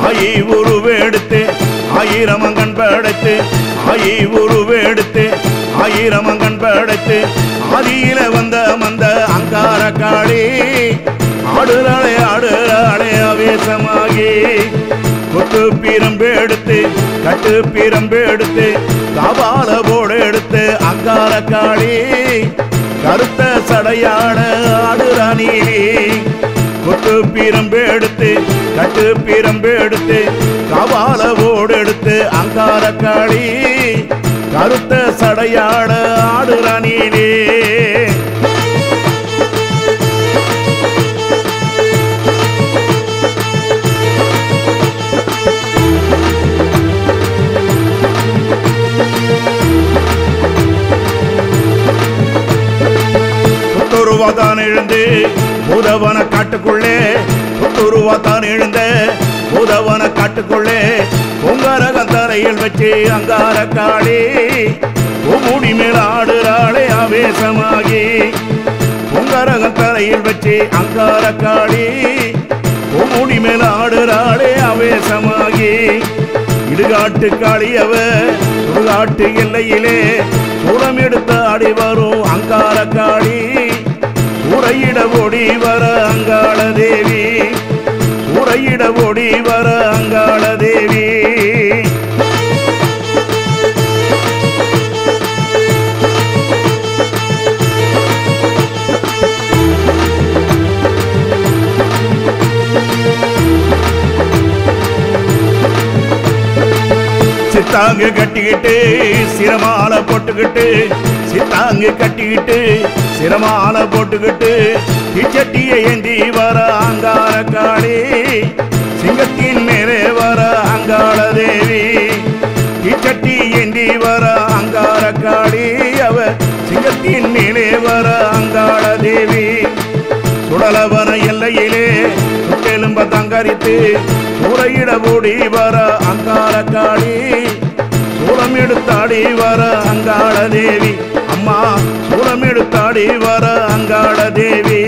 ஆயி உருவெடுத்து ஆயிரமங்கன் படைத்து ஆயி உருவெடுத்து ஆயிரமங்கன் படைத்து ஆதியில வந்த மந்த அங்கார காளி ஆடுறாளே ஆடுறாளே ஆவேசமாகி கொட்டு பிரம்பு எடுத்து கட்டு பிரம்பு எடுத்து கபால போடு எடுத்து அங்கார காளி கருத்த சடையாட ஆடுறானி கொட்டு பிரம்பு எடுத்து கட்டு பிரம்பு எடுத்து கபால போடு எடுத்து அங்கார காளி கருத்த சடையாட ஆடுறானிலே புத்துருவாதான் எழுந்து பூதவன காட்டுக்குள்ளே புத்துருவாதான் எழுந்த பூதவன காட்டுக்குள்ளே பொங்கரகம் தரையில் வச்சு அங்கார காளி பூமுடி மேல ஆடுறாளே ஆவேசமாகி பொங்கரகம் தரையில் வச்சு அங்கார காளி பூமுடி மேல ஆடுறாளே ஆவேசமாகி இடுகாட்டு காளியவ சுடுகாட்டு எல்லையிலே சூடம் எடுத்து ஆடி வரும் அங்கார காளி சூறையிட ஓடி வர அங்காள தேவி சூறையிட ஓடி வர அங்காள தேவி சித்தாங்கு கட்டிக்கிட்டு சிரமால போட்டுக்கிட்டு சித்தாங்கு கட்டிக்கிட்டு சிரமால போட்டுக்கிட்டு தீச்சட்டியை ஏந்தி வர அங்கார காளி சிங்கத்தின் மேலே வர அங்காள தேவி தீச்சட்டி ஏந்தி வர அங்கார காளி அவ சிங்கத்தின் மேலே வர அங்காள தேவி சுடலவன எல்லையிலே சுட்டெலும்ப தங்கரித்து சூறையிட ஓடி வர அங்கார காளி சூளம் எடுத்தாடி வர அங்காள தேவி அம்மா சூளம் எடுத்தாடி வர அங்காள தேவி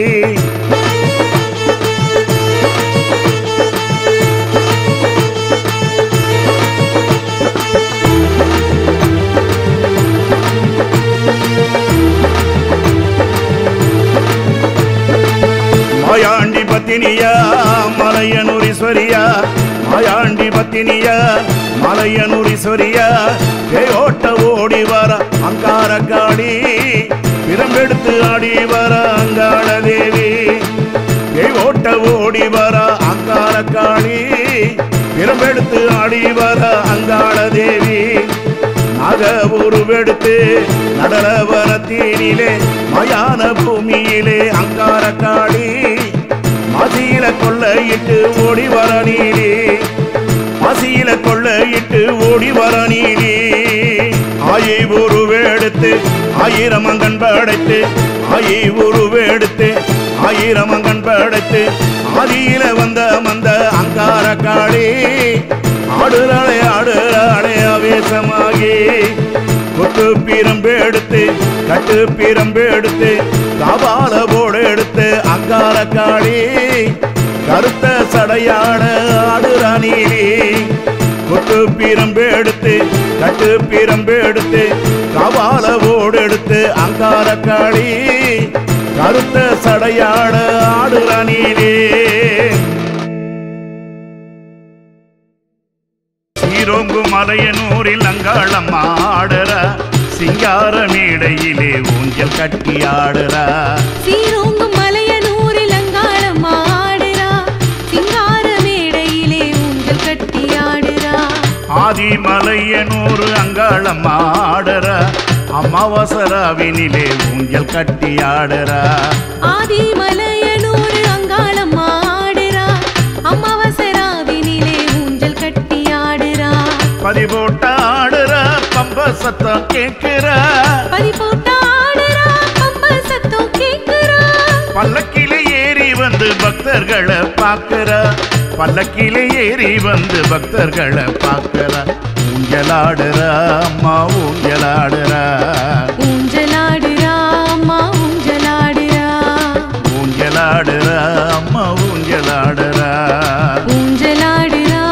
மாயாண்டி பத்தினியா மலையனூரீஸ்வரியா மாயாண்டி பத்தினியா மலையனூரீஸ்வரியா பேயோட்ட ஓடி வர அங்கார காளி பிரம்பெடுத்து ஆடி வர அங்காள தேவி பேயோட்ட ஓடி வர அங்கார காளி பிரம்பெடுத்து ஆடி வர அங்காள தேவி நாக உருவெடுத்து நடலவனத்தீனிலே மயான பூமியிலே அங்கார காளி மதியில கொள்ளையிட்டு ஓடி வர நீலி மசியில கொள்ளையிட்டு ஓடி வர நீலி ஆயை உருவெடுத்து ஆயிரம் அங்கன் படைத்து ஆயை உருவெடுத்து ஆயிரம் அங்கன் படைத்து ஆதியில வந்த மந்த அங்கார காளி ஆடுறாளே ஆடுறாளே ஆவேசமாகி கொட்டு பிரம்பு எடுத்து கட்டு பிரம்பு எடுத்து கபால போடு எடுத்து அங்கார காளி கருத்த சடையாட ஆடுறானி கொட்டு பிரம்பு எடுத்து கட்டு பிரம்பு எடுத்து கபால போடு எடுத்து அங்கார காளி கருத்த சடையாட ஆடுறானிலே சீரோங்கு மலையனூரில் அங்காளம் ஆடுற சிங்கார மேடையிலே ஊஞ்சல் கட்டி ஆடுற சீரோங்கும் மலையனூரில் அங்காளம் ஆடுறா சிங்கார மேடையிலே ஊஞ்சல் கட்டி ஆடுறா ஆதி மலையனூர் அங்காளம் ஆடுற அமாவாசராவினிலே ஊஞ்சல் கட்டி ஆடுற ஆதி மலையனூர் அங்காளம் ஆடுறா அமாவாசராவினிலே ஊஞ்சல் கட்டி ஆடுறா பதிபோட்ட ஆடுற பம்ப சத்தம் கேட்கிற பதி போட்ட ஆடுறா பம்ப சத்தம் கேக்குறா பல்லக்கில ஏறி வந்து பக்தர்களை பார்க்கிற பல்லக்கில ஏறி வந்து பக்தர்களை பார்க்கிற ஊஞ்சலாடுற அம்மா ஊஞ்சலாடுற ஊஞ்சலாடுறா அம்மா ஊஞ்சலாடுறா ஊஞ்சலாடுற அம்மா ஊஞ்சலாடுற ஊஞ்சலாடுறா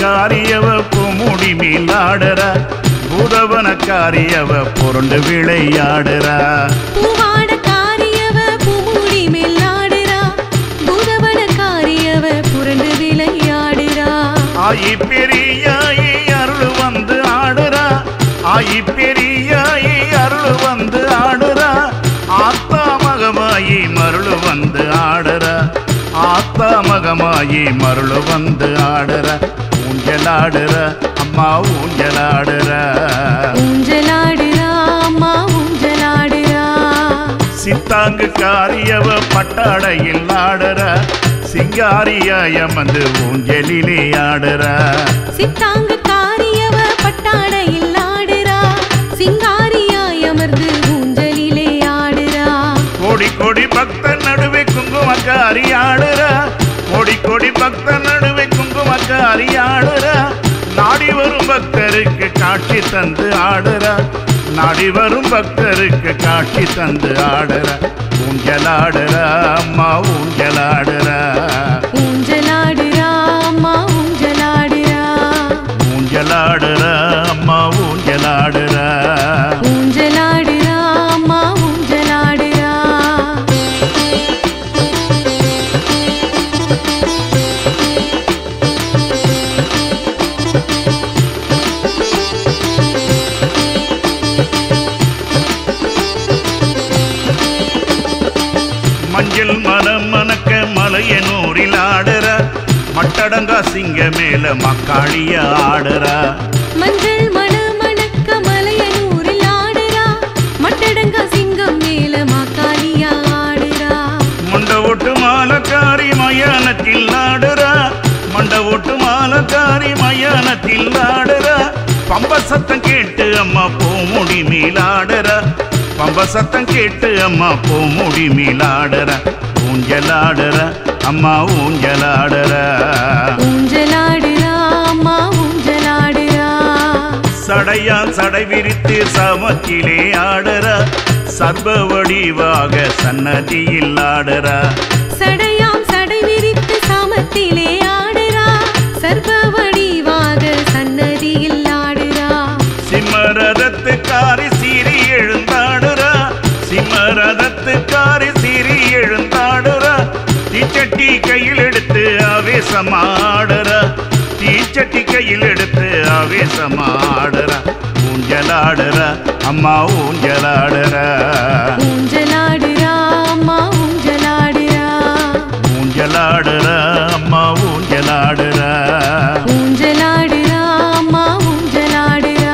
பூதவனக்காரியவ பூமுடி மேலாடுறா பூதவனக்காரியவ புரண்டு விளையாடுறா பூவாடக்காரியவ பூமுடி மேலாடுறா பூதவனக்காரியவ புரண்டு விளையாடுறா ஆயி பெரியாயி அருள் வந்து ஆடுறா ஆயி பெரியாயி அருள் வந்து ஆடுறா ஆத்தா மகமாயி மருள் வந்து ஆடுறா ஆத்தா மகமாயி மருள் வந்து ஆடுறா ஊஞ்சலாடுற அம்மா ஊஞ்சலாடுற ஊஞ்சலாடுறா அம்மா ஊஞ்சலாடுறா சித்தாங்கு காரியவ பட்டாடையில் ஆடுற சிங்காரியாயம் வந்து ஊஞ்சலிலே ஆடுற சித்தாங்க காரியவ பட்டாடையில் ஆடுறா சிங்காரியாய் அமர்ந்து ஊஞ்சலிலே ஆடுறா கோடி கோடி பக்தர் நடுவே குங்குமக்காரி ஆடுற கோடி கோடி பக்தர் நடுவே குங்குமக்காரி ஆடுற நாடி வரும் பக்தருக்கு காட்சி தந்து ஆடுற நாடி வரும் பக்தருக்கு காட்சி தந்து ஆடுற ஊஞ்சலாடுற அம்மா ஊஞ்சலாடுற ஊஞ்சலாடுறா அம்மா ஊஞ்சலாடுறா ஊஞ்சலாடுற அம்மா ஊஞ்சலாடுற ஊஞ்சலாடுறா அம்மா ஊஞ்சலாடுறா மஞ்சள் மனம் மணக்க மலையனூரில் ஆடுற மட்டடங்கா சிங்க மேல மக்காளிய ஆடுற மஞ்சள் மண மணக்க மலையனூரில் ஆடுறா மட்டடங்க சிங்கம் மேல மாக்காளியா ஆடுறா மண்ட ஓட்டு மாலக்காரி மயானத்தில் ஆடுற மண்ட ஓட்டு மாலக்காரி மயானத்தில் ஆடுற பம்ப சத்தம் கேட்டு அம்மா பூமுடி மேலாடுற பம்ப சத்தம் கேட்டு அம்மா பூமுடி மேலாடுற ஊஞ்சலாடுற அம்மா ஊஞ்சலாடுற ஊஞ்சலாடுறா அம்மா ஊஞ்சலாடுறா சடையால் சடை விரித்து சமத்திலே ஆடுற சர்வ வடிவாக சன்னதியில் ஆடுற சடையாம் சடை விரித்து சாமத்திலே ஆடுறா சர்வ வடிவாக சன்னதியில் ஆடுறா சிம்மரதத்துக்காரி சீறி எழுந்தாடுற சிம்மரதத்துக்காரி சீறி எழுந்தாடுற தீச்சட்டி கையில் எடுத்து ஆவேசமாடுற தீச்சட்டி கையில் எடுத்து ஆவேசமாடுற ஊஞ்சலாடுற அம்மா ஊஞ்சலாடுற ஊஞ்சலாடுறா அம்மா ஊஞ்சலாடுறா ஊஞ்சலாடுற அம்மா ஊஞ்சலாடுற ஊஞ்சலாடுறா அம்மா ஊஞ்சலாடுறா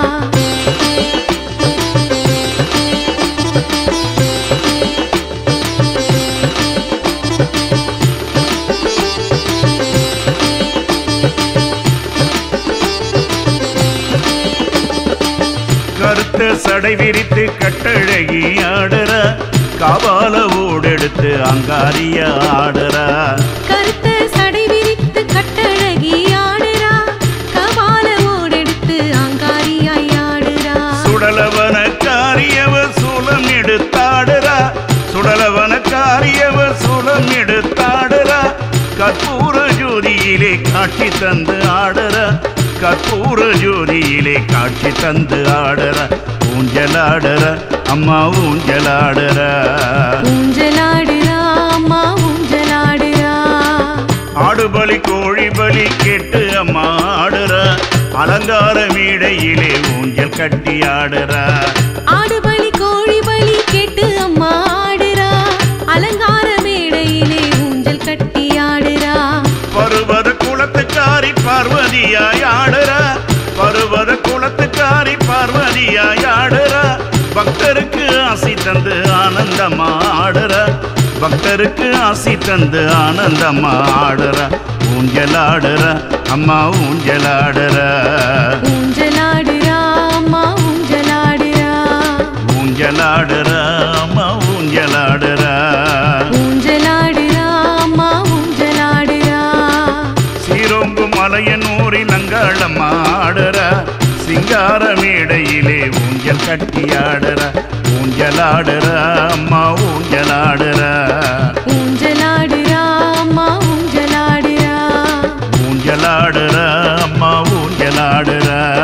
கருத்த சடை விரித்து கட்டழகி ஆடுற காபால ஓடெடுத்து அங்காரிய ஆடுற கருத்த சடை விரித்து கட்டழகி ஆடுறா கபால ஓடெடுத்து அங்காரியாய் ஆடுறா சுடலவன காரியவ சூலம் எடுத்தாடுற சுடலவன காரியவ சூலம் எடுத்தாடுற கற்பூர ஜோதியிலே காட்சி தந்து ஆடுற கற்பூர ஜோதியிலே காட்சி தந்து ஆடுற ஊஞ்சலாடுற அம்மா ஊஞ்சலாடுற ஊஞ்சலாடுறா அம்மா ஊஞ்சலாடுறா ஆடுபலி கோழி பலி கேட்டு அம்மா ஆடுற அலங்கார மேடையிலே ஊஞ்சல் கட்டி ஆடுற ஆடுபலி கோழி பலி கேட்டு அம்மா ஆடுறா அலங்கார மேடையிலே ஊஞ்சல் கட்டி ஆடுறா பருவத குளத்துக்காரி பார்வதியாய் ஆடுற பருவத குளத்துக்காரி பார்வதியாய் ஆடுற பக்தருக்கு ஆசி தந்து ஆனந்தமா ஆடுற பக்தருக்கு ஆசி தந்து ஆனந்தமா ஆடுற ஊஞ்சலாடுற அம்மா ஊஞ்சலாடுற ஊஞ்சலாடுறா அம்மா ஊஞ்சலாடுறா ஊஞ்சலாடுற அம்மா ஊஞ்சலாடுற ஊஞ்சலாடுறா அம்மா ஊஞ்சலாடுறா சீரோங்கு மலையனூரில் அங்காளம் ஆடுற சிங்கார மேடையிலே ஊஞ்சல் கட்டி ஆடுற ஊஞ்சலாடுற அம்மா ஊஞ்சலாடுற ஊஞ்சலாடுறா அம்மா ஊஞ்சலாடுறா ஊஞ்சலாடுற ஆடுறா